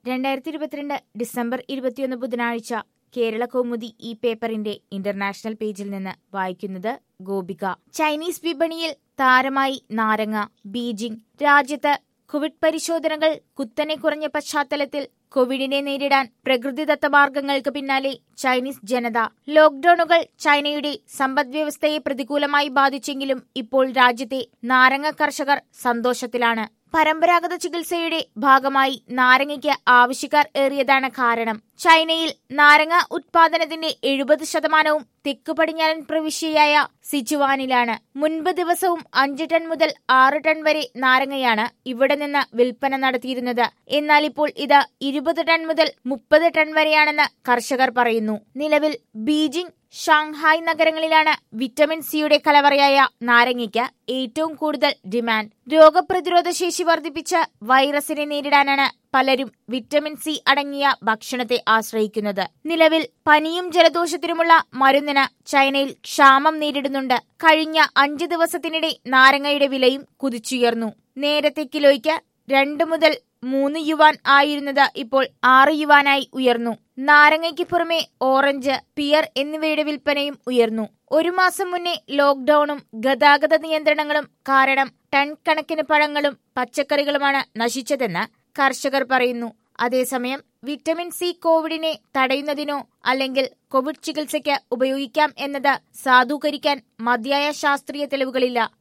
രണ്ടായിരത്തി ഇരുപത്തിരണ്ട് ഡിസംബർ ഇരുപത്തിയൊന്ന് ബുധനാഴ്ച കേരള കൗമുദി ഈ പേപ്പറിന്റെ ഇന്റർനാഷണൽ പേജിൽ നിന്ന് വായിക്കുന്നത് ഗോപിക ചൈനീസ് വിപണിയിൽ താരമായി നാരങ്ങ ബീജിംഗ് രാജ്യത്ത് കോവിഡ് പരിശോധനകൾ കുത്തനെ കുറഞ്ഞ പശ്ചാത്തലത്തിൽ കോവിഡിനെ നേരിടാൻ പ്രകൃതിദത്ത മാർഗങ്ങൾക്ക് പിന്നാലെ ചൈനീസ് ജനത ലോക്ഡൌണുകൾ ചൈനയുടെ സമ്പദ്വ്യവസ്ഥയെ പ്രതികൂലമായി ബാധിച്ചെങ്കിലും ഇപ്പോൾ രാജ്യത്തെ നാരങ്ങ കർഷകർ സന്തോഷത്തിലാണ് പരമ്പരാഗത ചികിത്സയുടെ ഭാഗമായി നാരങ്ങയ്ക്ക് ആവശ്യക്കാർ ഏറിയതാണ് കാരണം ചൈനയിൽ നാരങ്ങ ഉത്പാദനത്തിന്റെ എഴുപത് ശതമാനവും തെക്ക് പടിഞ്ഞാറൻ പ്രവിശ്യയായ സിച്ചുവാനിലാണ് മുൻപ് ദിവസവും അഞ്ച് ടൺ മുതൽ ആറ് ടൺ വരെ നാരങ്ങയാണ് ഇവിടെ നിന്ന് വിൽപ്പന നടത്തിയിരുന്നത് എന്നാൽ ഇപ്പോൾ ഇത് ഇരുപത് ടൺ മുതൽ മുപ്പത് ടൺ വരെയാണെന്ന് കർഷകർ പറയുന്നു നിലവിൽ ബീജിംഗ് ഷാങ്ഹായ് നഗരങ്ങളിലാണ് വിറ്റമിൻ സിയുടെ കലവറയായ നാരങ്ങയ്ക്ക് ഏറ്റവും കൂടുതൽ ഡിമാൻഡ് രോഗപ്രതിരോധ ശേഷി വർദ്ധിപ്പിച്ച് വൈറസിനെ നേരിടാനാണ് പലരും വിറ്റമിൻ സി അടങ്ങിയ ഭക്ഷണത്തെ ആശ്രയിക്കുന്നത് നിലവിൽ പനിയും ജലദോഷത്തിനുമുള്ള മരുന്നിന് ചൈനയിൽ ക്ഷാമം നേരിടുന്നുണ്ട് കഴിഞ്ഞ അഞ്ച് ദിവസത്തിനിടെ നാരങ്ങയുടെ വിലയും കുതിച്ചുയർന്നു നേരത്തെ കിലോയ്ക്ക് രണ്ട് മുതൽ മൂന്ന് യുവാൻ ആയിരുന്നത് ഇപ്പോൾ ആറ് യുവാനായി ഉയർന്നു നാരങ്ങയ്ക്ക് പുറമെ ഓറഞ്ച് പിയർ എന്നിവയുടെ വിൽപ്പനയും ഉയർന്നു ഒരു മാസം മുന്നേ ലോക്ഡൌണും ഗതാഗത നിയന്ത്രണങ്ങളും കാരണം ടൺ കണക്കിന് പഴങ്ങളും പച്ചക്കറികളുമാണ് നശിച്ചതെന്ന് കർഷകർ പറയുന്നു അതേസമയം വിറ്റമിൻ സി കോവിഡിനെ തടയുന്നതിനോ അല്ലെങ്കിൽ കോവിഡ് ചികിത്സയ്ക്ക് ഉപയോഗിക്കാം എന്നത് സാധൂകരിക്കാൻ മതിയായ ശാസ്ത്രീയ തെളിവുകളില്ല